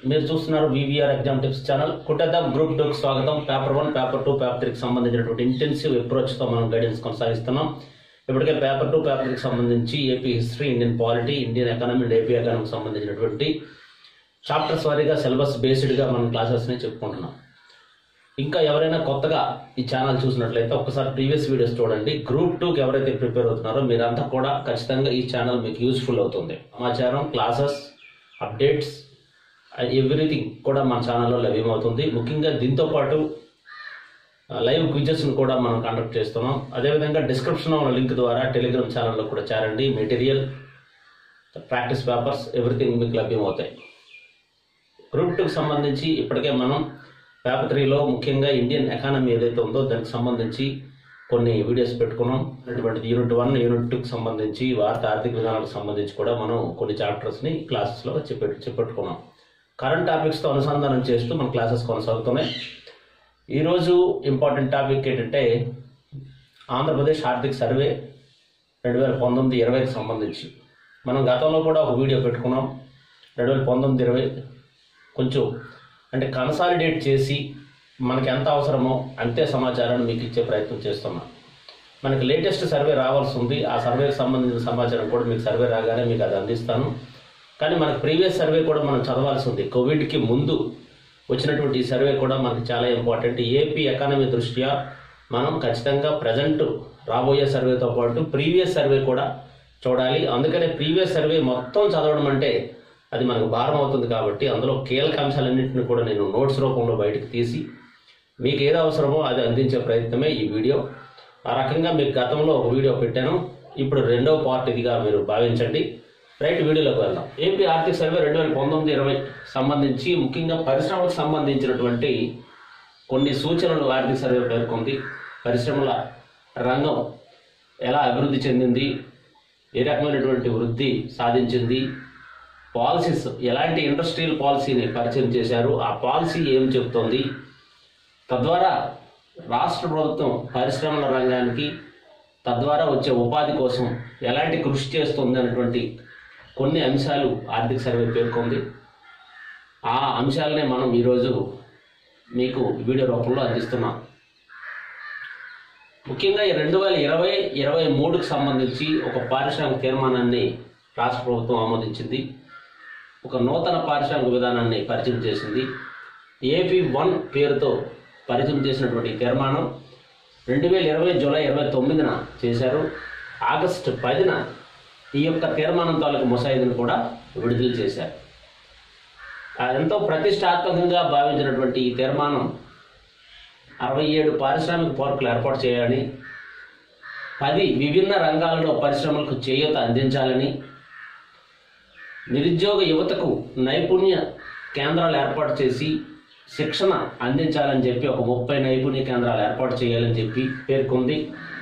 మీరు చూస్తున్నారు VVR exam tips channel కుటేద్దాం గ్రూప్ టూకి స్వాగతం paper one paper two paper త్రీకి సంబంధించినటువంటి ఇంటెన్సివ్ అప్రోచ్తో మనం గైడెన్స్ కొనసాగిస్తున్నాం ఇప్పటికే పేపర్ టూ పేపర్ త్రీకి సంబంధించి AP history Indian polity Indian economy and AP ఎకానమీకి సంబంధించినటువంటి చాప్టర్స్ వారీగా సిలబస్ బేస్డ్గా మనం క్లాసెస్ని చెప్పుకుంటున్నాం ఇంకా ఎవరైనా కొత్తగా ఈ ఛానల్ చూసినట్లయితే ఒకసారి ప్రీవియస్ వీడియోస్ చూడండి గ్రూప్ టూకి ఎవరైతే ప్రిపేర్ అవుతున్నారో మీరంతా కూడా ఖచ్చితంగా ఈ ఛానల్ మీకు యూస్ఫుల్ అవుతుంది సమాచారం క్లాసెస్ అప్డేట్స్ ఎవ్రీథింగ్ కూడా మన ఛానల్లో లభ్యమవుతుంది ముఖ్యంగా దీంతో పాటు లైవ్ క్విజెస్ను కూడా మనం కండక్ట్ చేస్తున్నాం అదేవిధంగా డిస్క్రిప్షన్లో ఉన్న లింక్ ద్వారా టెలిగ్రామ్ ఛానల్లో కూడా చేరండి మెటీరియల్ ప్రాక్టీస్ పేపర్స్ ఎవ్రీథింగ్ మీకు లభ్యమవుతాయి గ్రూప్ టూకి సంబంధించి ఇప్పటికే మనం పేపర్ త్రీలో ముఖ్యంగా ఇండియన్ ఎకానమీ ఏదైతే ఉందో దానికి సంబంధించి కొన్ని వీడియోస్ పెట్టుకున్నాం అటువంటి యూనిట్ వన్ యూనిట్ టూకి సంబంధించి వార్త ఆర్థిక విధానాలకు సంబంధించి కూడా మనం కొన్ని చాప్టర్స్ని క్లాసెస్లో చెప్పెట్టు చెప్పెట్టుకున్నాం కరెంట్ టాపిక్స్తో అనుసంధానం చేస్తూ మన క్లాసెస్ కొనసాగుతున్నాయి ఈరోజు ఇంపార్టెంట్ టాపిక్ ఏంటంటే ఆంధ్రప్రదేశ్ ఆర్థిక సర్వే రెండు వేల పంతొమ్మిది ఇరవైకి సంబంధించి మనం గతంలో కూడా ఒక వీడియో పెట్టుకున్నాం రెండు వేల పంతొమ్మిది ఇరవై కొంచెం అంటే కన్సాలిడేట్ చేసి మనకి ఎంత అవసరమో అంతే సమాచారాన్ని మీకు ఇచ్చే ప్రయత్నం చేస్తున్నాం మనకి లేటెస్ట్ సర్వే రావాల్సి ఉంది ఆ సర్వేకి సంబంధించిన సమాచారం కూడా మీకు సర్వే రాగానే మీకు అది అందిస్తాను కానీ మనకి ప్రీవియస్ సర్వే కూడా మనం చదవాల్సి ఉంది కోవిడ్కి ముందు వచ్చినటువంటి ఈ సర్వే కూడా మనకి చాలా ఇంపార్టెంట్ ఏపీ ఎకానమీ దృష్ట్యా మనం ఖచ్చితంగా ప్రజెంట్ రాబోయే సర్వేతో పాటు ప్రీవియస్ సర్వే కూడా చూడాలి అందుకనే ప్రీవియస్ సర్వే మొత్తం చదవడం అంటే అది మనకు భారం అవుతుంది కాబట్టి అందులో కీలక అంశాలన్నింటిని కూడా నేను నోట్స్ రూపంలో బయటకు తీసి మీకు ఏది అవసరమో అది అందించే ప్రయత్నమే ఈ వీడియో ఆ రకంగా మీకు గతంలో ఒక వీడియో పెట్టాను ఇప్పుడు రెండవ పార్ట్ ఇదిగా మీరు భావించండి రైట్ వీడియోలోకి వెళ్దాం ఏపీ ఆర్థిక సర్వే రెండు వేల పంతొమ్మిది ఇరవై సంబంధించి ముఖ్యంగా పరిశ్రమలకు సంబంధించినటువంటి కొన్ని సూచనలు ఆర్థిక సర్వే పేర్కొంది పరిశ్రమల రంగం ఎలా అభివృద్ధి చెందింది ఏ రకమైనటువంటి వృద్ధి సాధించింది పాలసీస్ ఎలాంటి ఇండస్ట్రియల్ పాలసీని పరిచయం చేశారు ఆ పాలసీ ఏం చెప్తోంది తద్వారా రాష్ట్ర ప్రభుత్వం పరిశ్రమల రంగానికి తద్వారా వచ్చే ఉపాధి కోసం ఎలాంటి కృషి చేస్తుంది అనేటువంటి కొన్ని అంశాలు ఆర్థిక సర్వే పేర్కొంది ఆ అంశాలనే మనం ఈరోజు మీకు వీడియో రూపంలో అందిస్తున్నాం ముఖ్యంగా ఈ రెండు వేల ఇరవై ఇరవై మూడుకు సంబంధించి ఒక పారిశ్రామిక తీర్మానాన్ని రాష్ట్ర ప్రభుత్వం ఆమోదించింది ఒక నూతన పారిశ్రామిక విధానాన్ని పరిచయం చేసింది ఏపీ వన్ పేరుతో పరిచయం చేసినటువంటి ఈ తీర్మానం రెండు వేల ఇరవై జూలై ఇరవై తొమ్మిదిన చేశారు ఆగస్టు పదిన ఈ యొక్క తీర్మానం తాలూకు ముసాయిదీని కూడా విడుదల చేశారు ఆ ఎంతో ప్రతిష్టాత్మకంగా భావించినటువంటి ఈ తీర్మానం అరవై ఏడు పారిశ్రామిక పార్కులు ఏర్పాటు చేయాలని పది విభిన్న రంగాలలో పరిశ్రమలకు చేయూత అందించాలని నిరుద్యోగ యువతకు నైపుణ్య కేంద్రాలు ఏర్పాటు చేసి శిక్షణ అందించాలని చెప్పి ఒక ముప్పై నైపుణ్య కేంద్రాలు ఏర్పాటు చేయాలని చెప్పి పేర్కొంది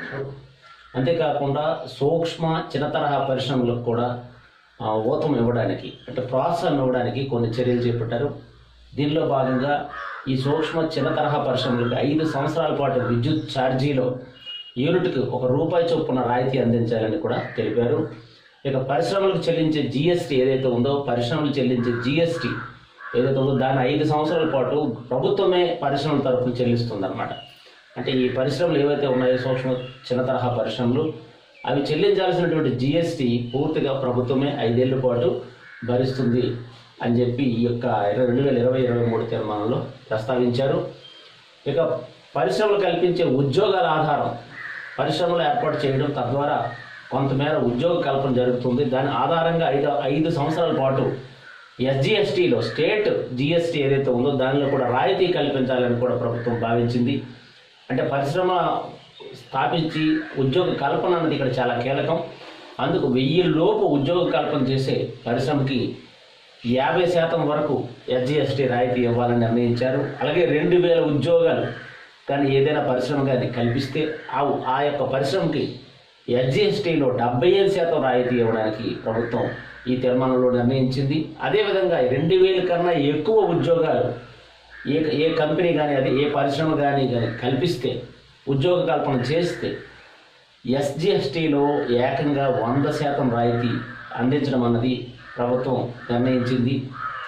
అంతేకాకుండా సూక్ష్మ చిన్న తరహా పరిశ్రమలకు కూడా ఆ, ఊతం ఇవ్వడానికి అంటే ప్రోత్సాహం ఇవ్వడానికి కొన్ని చర్యలు చేపట్టారు దీనిలో భాగంగా ఈ సూక్ష్మ చిన్న తరహా పరిశ్రమలకు ఐదు సంవత్సరాల పాటు విద్యుత్ ఛార్జీలో యూనిట్కి ఒక రూపాయి చొప్పున రాయితీ అందించాలని కూడా తెలిపారు ఇక పరిశ్రమలకు చెల్లించే జిఎస్టీ ఏదైతే ఉందో పరిశ్రమలు చెల్లించే జిఎస్టీ ఏదైతే ఉందో దాన్ని ఐదు సంవత్సరాల పాటు ప్రభుత్వమే పరిశ్రమల తరఫున చెల్లిస్తుంది అనమాట అంటే ఈ పరిశ్రమలు ఏవైతే ఉన్నాయో సూక్ష్మ చిన్న తరహా పరిశ్రమలు అవి చెల్లించాల్సినటువంటి జిఎస్టీ పూర్తిగా ప్రభుత్వమే ఐదేళ్ల పాటు భరిస్తుంది అని చెప్పి ఈ యొక్క ఇరవై రెండు వేల ఇరవై ఇరవై మూడు తీర్మానంలో ప్రస్తావించారు ఇక పరిశ్రమలు కల్పించే ఉద్యోగాల ఆధారం పరిశ్రమలు ఏర్పాటు చేయడం తద్వారా కొంతమేర ఉద్యోగ కల్పన జరుగుతుంది దాని ఆధారంగా ఐదు ఐదు సంవత్సరాల పాటు ఎస్జిఎస్టీలో స్టేట్ జిఎస్టీ ఏదైతే ఉందో దానిలో కూడా రాయితీ కల్పించాలని కూడా ప్రభుత్వం భావించింది అంటే పరిశ్రమ స్థాపించి ఉద్యోగ కల్పన అన్నది ఇక్కడ చాలా కీలకం అందుకు వెయ్యి లోపు ఉద్యోగ కల్పన చేసే పరిశ్రమకి యాభై శాతం వరకు ఎస్జిఎస్టీ రాయితీ ఇవ్వాలని నిర్ణయించారు అలాగే రెండు వేల ఉద్యోగాలు కానీ ఏదైనా పరిశ్రమ కానీ కల్పిస్తే ఆ ఆ యొక్క పరిశ్రమకి ఎస్జిఎస్టీలో డెబ్బై ఐదు శాతం రాయితీ ఇవ్వడానికి ప్రభుత్వం ఈ తీర్మానంలో నిర్ణయించింది అదేవిధంగా రెండు వేల కన్నా ఎక్కువ ఉద్యోగాలు ఏ ఏ కంపెనీ కానీ అది ఏ పరిశ్రమ కానీ కానీ కల్పిస్తే ఉద్యోగ కల్పన చేస్తే ఎస్జిఎస్టీలో ఏకంగా వంద శాతం రాయితీ అందించడం అన్నది ప్రభుత్వం నిర్ణయించింది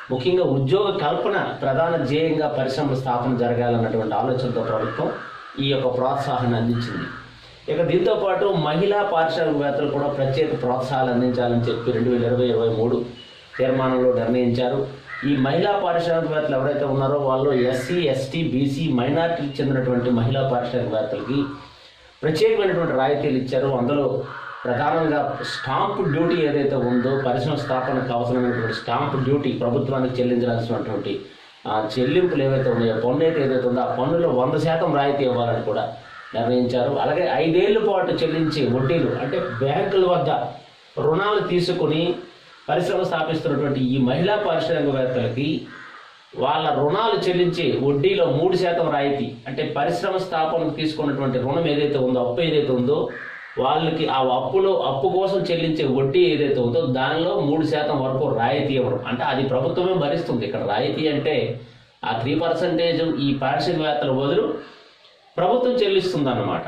ముఖ్యంగా ఉద్యోగ కల్పన ప్రధాన ధ్యేయంగా పరిశ్రమల స్థాపన జరగాలన్నటువంటి ఆలోచనతో ప్రభుత్వం ఈ యొక్క ప్రోత్సాహాన్ని అందించింది ఇక దీంతో పాటు మహిళా పారిశ్రామికవేత్తలు కూడా ప్రత్యేక ప్రోత్సాహాలు అందించాలని చెప్పి రెండు వేల ఇరవై ఇరవై మూడు తీర్మానంలో నిర్ణయించారు ఈ మహిళా పారిశ్రామికవేత్తలు ఎవరైతే ఉన్నారో వాళ్ళు ఎస్సీ ఎస్టీ బీసీ మైనార్టీకి చెందినటువంటి మహిళా పారిశ్రామికవేత్తలకి ప్రత్యేకమైనటువంటి రాయితీలు ఇచ్చారు అందులో ప్రధానంగా స్టాంప్ డ్యూటీ ఏదైతే ఉందో పరిశ్రమ స్థాపనకు అవసరమైనటువంటి స్టాంప్ డ్యూటీ ప్రభుత్వానికి చెల్లించాల్సినటువంటి ఆ చెల్లింపులు ఏవైతే ఉన్నాయో పన్ను అయితే ఏదైతే ఉందో ఆ పన్నులో వంద శాతం రాయితీ ఇవ్వాలని కూడా నిర్ణయించారు అలాగే ఐదేళ్ల పాటు చెల్లించే వడ్డీలు అంటే బ్యాంకుల వద్ద రుణాలు తీసుకుని పరిశ్రమ స్థాపిస్తున్నటువంటి ఈ మహిళా పారిశ్రామికవేత్తలకి వాళ్ళ రుణాలు చెల్లించే వడ్డీలో మూడు శాతం రాయితీ అంటే పరిశ్రమ స్థాపనకు తీసుకున్నటువంటి రుణం ఏదైతే ఉందో అప్పు ఏదైతే ఉందో వాళ్ళకి ఆ అప్పులో అప్పు కోసం చెల్లించే వడ్డీ ఏదైతే ఉందో దానిలో మూడు శాతం వరకు రాయితీ ఇవ్వడం అంటే అది ప్రభుత్వమే భరిస్తుంది ఇక్కడ రాయితీ అంటే ఆ త్రీ పర్సెంటేజ్ ఈ పారిశ్రామికవేత్తల బదులు ప్రభుత్వం చెల్లిస్తుంది అన్నమాట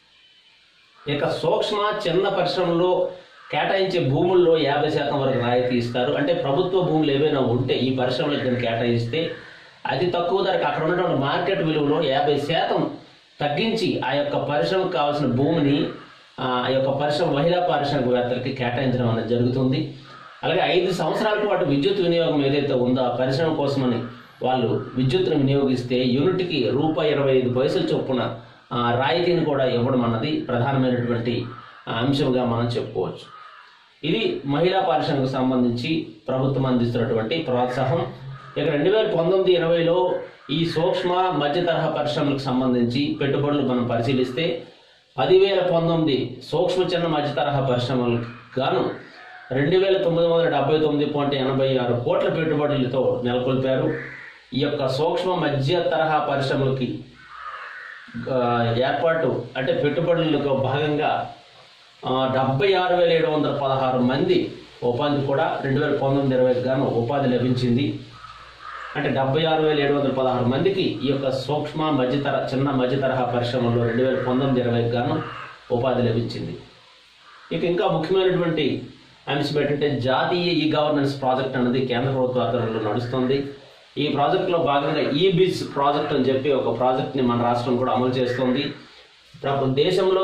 ఇక సూక్ష్మ చిన్న పరిశ్రమలో కేటాయించే భూముల్లో యాభై శాతం వరకు రాయితీ ఇస్తారు అంటే ప్రభుత్వ భూములు ఏవైనా ఉంటే ఈ పరిశ్రమలకు కనుక కేటాయిస్తే అతి తక్కువ ధరకు అక్కడ ఉన్నటువంటి మార్కెట్ విలువలో యాభై శాతం తగ్గించి ఆ యొక్క పరిశ్రమకు కావాల్సిన భూమిని ఆ యొక్క పరిశ్రమ మహిళా పారిశ్రామికవేత్తలకి కేటాయించడం అనేది జరుగుతుంది అలాగే ఐదు సంవత్సరాల పాటు విద్యుత్ వినియోగం ఏదైతే ఉందో ఆ పరిశ్రమ కోసమని వాళ్ళు విద్యుత్తును వినియోగిస్తే యూనిట్కి రూపాయి ఇరవై ఐదు పైసలు చొప్పున ఆ, రాయితీని కూడా ఇవ్వడం అన్నది ప్రధానమైనటువంటి ఆ, అంశంగా మనం చెప్పుకోవచ్చు ఇది మహిళా పారిశ్రామికకు సంబంధించి ప్రభుత్వం అందిస్తున్నటువంటి ప్రోత్సాహం ఇక రెండు వేల పంతొమ్మిది ఇరవైలో ఈ సూక్ష్మ మధ్య తరహా పరిశ్రమలకు సంబంధించి పెట్టుబడులు మనం పరిశీలిస్తే పదివేల పంతొమ్మిది సూక్ష్మ చిన్న మధ్య తరహా పరిశ్రమలకు గాను రెండు వేల తొమ్మిది వందల డెబ్బై తొమ్మిది పాయింట్ ఎనభై ఆరు కోట్ల పెట్టుబడులతో నెలకొల్పారు ఈ యొక్క సూక్ష్మ మధ్య తరహా పరిశ్రమలకి ఆ, ఏర్పాటు అంటే పెట్టుబడులకు భాగంగా ఆ, డెబ్బై ఆరు వేల ఏడు వందల పదహారు మంది ఉపాధి కూడా రెండు వేల పంతొమ్మిది ఇరవైకి గాను ఉపాధి లభించింది అంటే డెబ్బై ఆరు వేల ఏడు వందల పదహారు మందికి ఈ యొక్క సూక్ష్మ మధ్యతర చిన్న మధ్య తరహా పరిశ్రమల్లో రెండు వేల పంతొమ్మిది ఇరవైకి గాను ఉపాధి లభించింది ఇక ఇంకా ముఖ్యమైనటువంటి అంశం ఏంటంటే జాతీయ ఈ గవర్నెన్స్ ప్రాజెక్ట్ అనేది కేంద్ర ప్రభుత్వ ఆధ్వర్యంలో నడుస్తుంది ఈ ప్రాజెక్టులో భాగంగా ఈ బిజ్ ప్రాజెక్ట్ అని చెప్పి ఒక ప్రాజెక్ట్ని మన రాష్ట్రం కూడా అమలు చేస్తుంది ప్రభు దేశంలో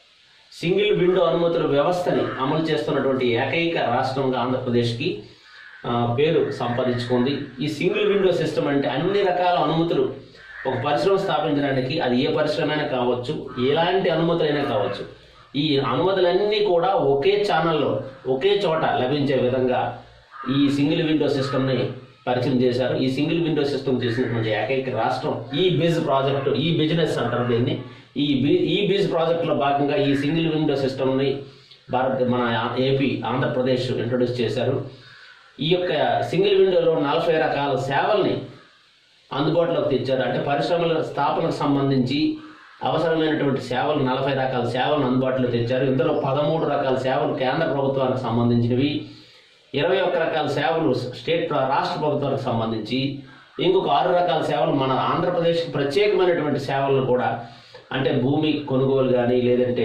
సింగిల్ విండో అనుమతుల వ్యవస్థని అమలు చేస్తున్నటువంటి ఏకైక రాష్ట్రంగా ఆంధ్రప్రదేశ్కి ఆ, పేరు సంపాదించుకుంది ఈ సింగిల్ విండో సిస్టమ్ అంటే అన్ని రకాల అనుమతులు ఒక పరిశ్రమ స్థాపించడానికి అది ఏ పరిశ్రమ అయినా కావచ్చు ఎలాంటి అనుమతులైనా కావచ్చు ఈ అనుమతులన్నీ కూడా ఒకే ఛానల్లో ఒకే చోట లభించే విధంగా ఈ సింగిల్ విండో సిస్టమ్ని పరిచయం చేశారు ఈ సింగిల్ విండో సిస్టమ్ చేసినటువంటి ఏకైక రాష్ట్రం ఈ బిజ్ ప్రాజెక్టు ఈ బిజినెస్ అంటారు దీన్ని ఈ బి ఈ బిజ్ ప్రాజెక్టులో భాగంగా ఈ సింగిల్ విండో సిస్టమ్ని భారత్ మన ఏపీ ఆంధ్రప్రదేశ్ ఇంట్రొడ్యూస్ చేశారు ఈ యొక్క సింగిల్ విండోలో నలభై రకాల సేవల్ని అందుబాటులోకి తెచ్చారు అంటే పరిశ్రమల స్థాపనకు సంబంధించి అవసరమైనటువంటి సేవలు నలభై రకాల సేవలను అందుబాటులో తెచ్చారు ఇందులో పదమూడు రకాల సేవలు కేంద్ర ప్రభుత్వానికి సంబంధించినవి ఇరవై ఒక్క రకాల సేవలు స్టేట్ ప్ర- రాష్ట్ర ప్రభుత్వానికి సంబంధించి ఇంకొక ఆరు రకాల సేవలు మన ఆంధ్రప్రదేశ్కి ప్రత్యేకమైనటువంటి సేవలను కూడా అంటే భూమి కొనుగోలు కానీ లేదంటే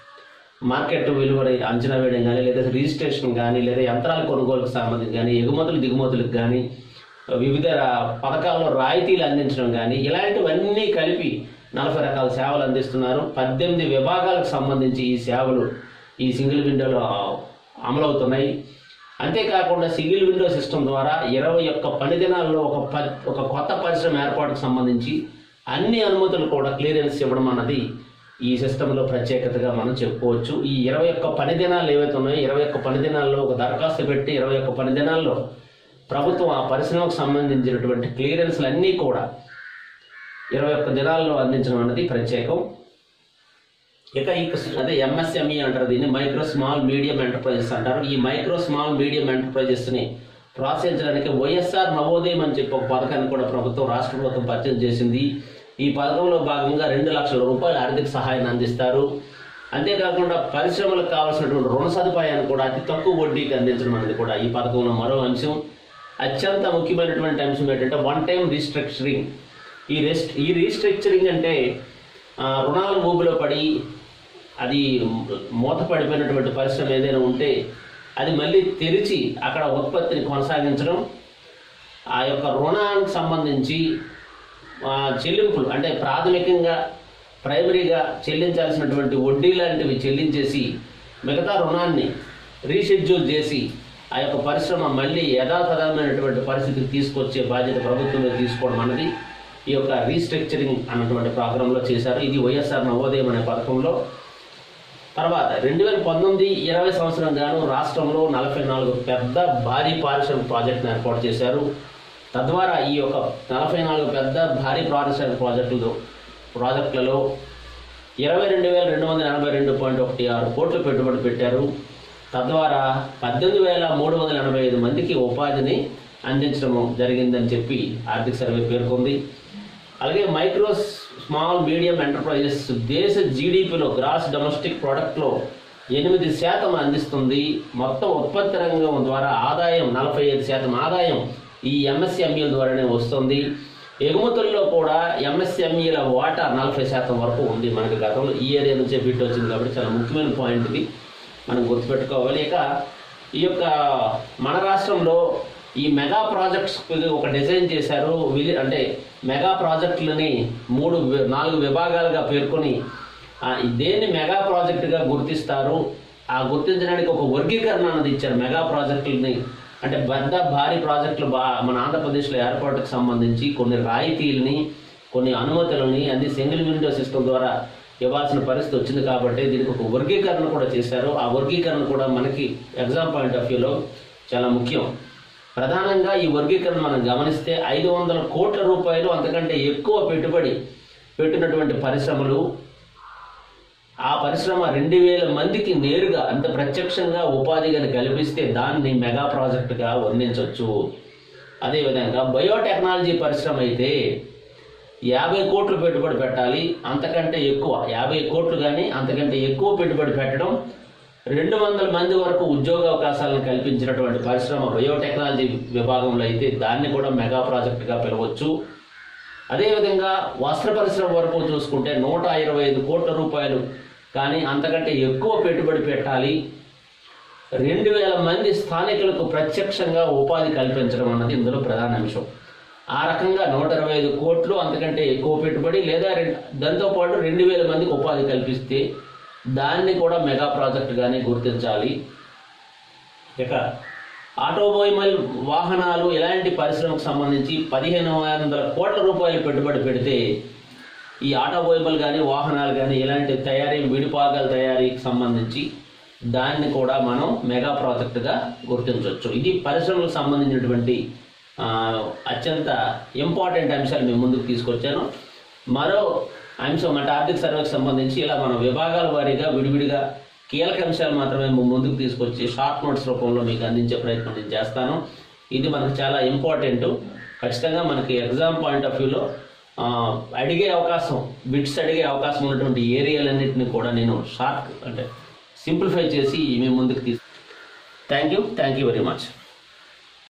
మార్కెట్ విలువని అంచనా వేయడం కానీ లేదా రిజిస్ట్రేషన్ కానీ లేదా యంత్రాల కొనుగోలుకు సంబంధించి కానీ ఎగుమతులు దిగుమతులకు కానీ వివిధ రా- పథకాల్లో రాయితీలు అందించడం కానీ ఇలాంటివన్నీ కలిపి నలభై రకాల సేవలు అందిస్తున్నారు పద్దెనిమిది విభాగాలకు సంబంధించి ఈ సేవలు ఈ సింగిల్ విండోలో అమలవుతున్నాయి అంతేకాకుండా సింగిల్ విండో సిస్టమ్ ద్వారా ఇరవై ఒక్క పని దినాల్లో ఒక ప ఒక కొత్త పరిశ్రమ ఏర్పాటుకు సంబంధించి అన్ని అనుమతులు కూడా క్లియరెన్స్ ఇవ్వడం అన్నది ఈ సిస్టంలో ప్రత్యేకతగా మనం చెప్పుకోవచ్చు ఈ ఇరవై ఒక్క పని దినాలు ఏవైతే ఉన్నాయో ఇరవై ఒక్క పని దినాల్లో ఒక దరఖాస్తు పెట్టి ఇరవై ఒక్క పని దినాల్లో ప్రభుత్వం ఆ పరిశ్రమకు సంబంధించినటువంటి క్లియరెన్స్లు అన్నీ కూడా ఇరవై ఒక్క దినాల్లో అందించడం అనేది ప్రత్యేకం ఇక ఈ అదే ఎంఎస్ఎంఈ అంటారు దీన్ని మైక్రో స్మాల్ మీడియం ఎంటర్ప్రైజెస్ అంటారు ఈ మైక్రో స్మాల్ మీడియం ఎంటర్ప్రైజెస్ ని ప్రోత్సహించడానికి వైఎస్ఆర్ నవోదయం అని చెప్పి ఒక పథకాన్ని కూడా ప్రభుత్వం రాష్ట్ర ప్రభుత్వం పరిచయం చేసింది ఈ పథకంలో భాగంగా రెండు లక్షల రూపాయల ఆర్థిక సహాయాన్ని అందిస్తారు అంతేకాకుండా పరిశ్రమలకు కావాల్సినటువంటి రుణ సదుపాయాన్ని కూడా అతి తక్కువ వడ్డీకి అందించడం అనేది కూడా ఈ పథకంలో మరో అంశం అత్యంత ముఖ్యమైనటువంటి అంశం ఏంటంటే వన్ టైం రీస్ట్రక్చరింగ్ ఈ రెస్ట్ ఈ రీస్ట్రక్చరింగ్ అంటే ఆ, రుణాలు ఊబిలో పడి అది మూత పడిపోయినటువంటి పరిశ్రమ ఏదైనా ఉంటే అది మళ్ళీ తెరిచి అక్కడ ఉత్పత్తిని కొనసాగించడం ఆ యొక్క రుణానికి సంబంధించి ఆ, చెల్లింపులు అంటే ప్రాథమికంగా ప్రైమరీగా చెల్లించాల్సినటువంటి వడ్డీ లాంటివి చెల్లించేసి మిగతా రుణాన్ని రీషెడ్యూల్ చేసి ఆ యొక్క పరిశ్రమ మళ్ళీ యథాతథమైనటువంటి పరిస్థితికి తీసుకొచ్చే బాధ్యత ప్రభుత్వమే తీసుకోవడం అన్నది ఈ యొక్క రీస్ట్రక్చరింగ్ అన్నటువంటి ప్రోగ్రాంలో చేశారు ఇది వైఎస్ఆర్ నవోదయం అనే పథకంలో తర్వాత రెండు వేల పంతొమ్మిది ఇరవై సంవత్సరం గాను రాష్ట్రంలో నలభై నాలుగు పెద్ద భారీ పారిశ్రామిక ప్రాజెక్టును ఏర్పాటు చేశారు తద్వారా ఈ యొక్క నలభై నాలుగు పెద్ద భారీ పారిశ్రామిక ప్రాజెక్టులు ప్రాజెక్టులలో ఇరవై రెండు వేల రెండు వందల ఎనభై రెండు పాయింట్ ఒకటి ఆరు కోట్లు పెట్టుబడి పెట్టారు తద్వారా పద్దెనిమిది వేల మూడు వందల ఎనభై ఐదు మందికి ఉపాధిని అందించడం జరిగిందని చెప్పి ఆర్థిక సర్వే పేర్కొంది అలాగే మైక్రో స్మాల్ మీడియం ఎంటర్ప్రైజెస్ దేశ జీడిపిలో గ్రాస్ డొమెస్టిక్ ప్రోడక్ట్లో ఎనిమిది శాతం అందిస్తుంది మొత్తం ఉత్పత్తి రంగం ద్వారా ఆదాయం నలభై ఐదు శాతం ఆదాయం ఈ ఎంఎస్ఎంఈల ద్వారానే వస్తుంది ఎగుమతుల్లో కూడా ఎంఎస్ఎంఈల వాటా నలభై శాతం వరకు ఉంది మనకి గతంలో ఈ ఏరియా నుంచే బిట్ వచ్చింది కాబట్టి చాలా ముఖ్యమైన పాయింట్ ఇది మనం గుర్తుపెట్టుకోవాలి ఇక ఈ యొక్క మన రాష్ట్రంలో ఈ మెగా ప్రాజెక్ట్స్ ఒక డిజైన్ చేశారు విలి- అంటే మెగా ప్రాజెక్టులని మూడు వి- నాలుగు విభాగాలుగా పేర్కొని ఆ, దేన్ని మెగా ప్రాజెక్టుగా గుర్తిస్తారు ఆ గుర్తించడానికి ఒక వర్గీకరణ అన్నది ఇచ్చారు మెగా ప్రాజెక్టులని అంటే పెద్ద భారీ ప్రాజెక్టులు బా మన ఆంధ్రప్రదేశ్లో ఏర్పాటుకు సంబంధించి కొన్ని రాయితీలని కొన్ని అనుమతులని అన్ని సింగిల్ విండో సిస్టమ్ ద్వారా ఇవ్వాల్సిన పరిస్థితి వచ్చింది కాబట్టి దీనికి ఒక వర్గీకరణ కూడా చేశారు ఆ వర్గీకరణ కూడా మనకి ఎగ్జామ్ పాయింట్ ఆఫ్ వ్యూలో చాలా ముఖ్యం ప్రధానంగా ఈ వర్గీకరణ మనం గమనిస్తే ఐదు వందల కోట్ల రూపాయలు అంతకంటే ఎక్కువ పెట్టుబడి పెట్టినటువంటి పరిశ్రమలు ఆ పరిశ్రమ రెండు వేల మందికి నేరుగా అంటే ప్రత్యక్షంగా ఉపాధి కనుక కల్పిస్తే దాన్ని మెగా ప్రాజెక్టుగా వర్ణించవచ్చు అదేవిధంగా బయోటెక్నాలజీ పరిశ్రమ అయితే యాభై కోట్లు పెట్టుబడి పెట్టాలి అంతకంటే ఎక్కువ యాభై కోట్లు కానీ అంతకంటే ఎక్కువ పెట్టుబడి పెట్టడం రెండు వందల మంది వరకు ఉద్యోగ అవకాశాలను కల్పించినటువంటి పరిశ్రమ బయోటెక్నాలజీ విభాగంలో అయితే దాన్ని కూడా మెగా ప్రాజెక్టుగా పిలవచ్చు అదేవిధంగా వస్త్ర పరిశ్రమ వరకు చూసుకుంటే నూట ఇరవై ఐదు కోట్ల రూపాయలు కానీ అంతకంటే ఎక్కువ పెట్టుబడి పెట్టాలి రెండు వేల మంది స్థానికులకు ప్రత్యక్షంగా ఉపాధి కల్పించడం అన్నది ఇందులో ప్రధాన అంశం ఆ రకంగా నూట ఇరవై ఐదు కోట్లు అంతకంటే ఎక్కువ పెట్టుబడి లేదా రెం- దాంతోపాటు రెండు వేల మందికి ఉపాధి కల్పిస్తే దాన్ని కూడా మెగా ప్రాజెక్టుగానే గుర్తించాలి ఇక ఆటోమొబైల్ వాహనాలు ఇలాంటి పరిశ్రమకు సంబంధించి పదిహేను వందల కోట్ల రూపాయలు పెట్టుబడి పెడితే ఈ ఆటోమొబైల్ కానీ వాహనాలు కానీ ఇలాంటి తయారీ విడిపాగాల తయారీకి సంబంధించి దాన్ని కూడా మనం మెగా ప్రాజెక్టుగా గుర్తించవచ్చు ఇది పరిశ్రమలకు సంబంధించినటువంటి ఆ, అత్యంత ఇంపార్టెంట్ అంశాలు మేము ముందుకు తీసుకొచ్చాను మరో అంశం అంటే ఆర్థిక సర్వేకి సంబంధించి ఇలా మనం విభాగాల వారీగా విడివిడిగా కీలక అంశాలు మాత్రమే మేము ముందుకు తీసుకొచ్చి షార్ట్ నోట్స్ రూపంలో మీకు అందించే ప్రయత్నం నేను చేస్తాను ఇది మనకు చాలా ఇంపార్టెంట్ ఖచ్చితంగా మనకి ఎగ్జామ్ పాయింట్ ఆఫ్ వ్యూలో అడిగే అవకాశం బిట్స్ అడిగే అవకాశం ఉన్నటువంటి ఏరియాలన్నింటినీ కూడా నేను షార్ట్ అంటే సింప్లిఫై చేసి మీ ముందుకు తీసు thank you thank you very much